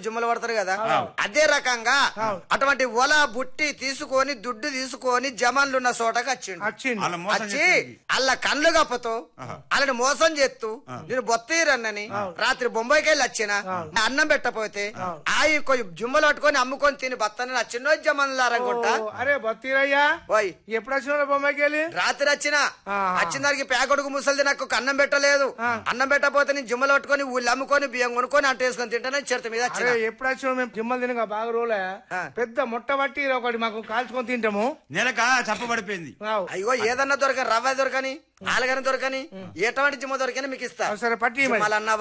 జుమ్మలు పడతారు కదా అదే రకంగా అటువంటి ఒల బుట్టి తీసుకొని దుడ్డు తీసుకొని జమాన్లు ఉన్న చోటకి వచ్చిండు వచ్చిండు వాళ్ళ మోసం వచ్చి చేసింది. అల్ల కళ్ళు కప్పతో వాళ్ళని మోసం చేస్తూ నేను బొత్తీరన్నని రాత్రి బొంబాయికి వెళ్ళి వచ్చిన అన్నం పెట్టపోతే ఆయి కొంచెం జుమ్మలు పట్టుకొని అమ్ముకొని తిని బత్తని వచ్చిండో జమన్లారనుకుంటా ఓ, అరే బత్తీరయ్యా పోయి ఎప్పుడు వచ్చిన బొమ్మాయికి వెళ్ళి రాత్రి వచ్చిన ఆ. వచ్చిన దానికి పేకొడుకు ముసలిది నాకు ఒక అన్నం పెట్టలేదు అన్నం పెట్టకపోతే నేను జిమ్మలు పట్టుకొని ఊళ్ళు అమ్ముకొని బియ్యం కొనుక్కొని అంట వేసుకొని తింటానని చిరత మీద వచ్చిన అరే ఎప్పుడు వచ్చిన మేము జిమ్మలు తినగా బాగా రోలే ఆ. పెద్ద ముట్ట బట్టి ఒకటి మాకు కాల్చుకొని తింటాము నెలక చప్పబడిపోయింది ఆవ్. అయ్యో ఏదన్నా దొరకని రవ్వ దొరకని ఆలుగని దొరకని ఎటువంటి జిమ్మ దొరకని మీకు ఇస్తా సరే పట్టి మరి జిమ్మలన్న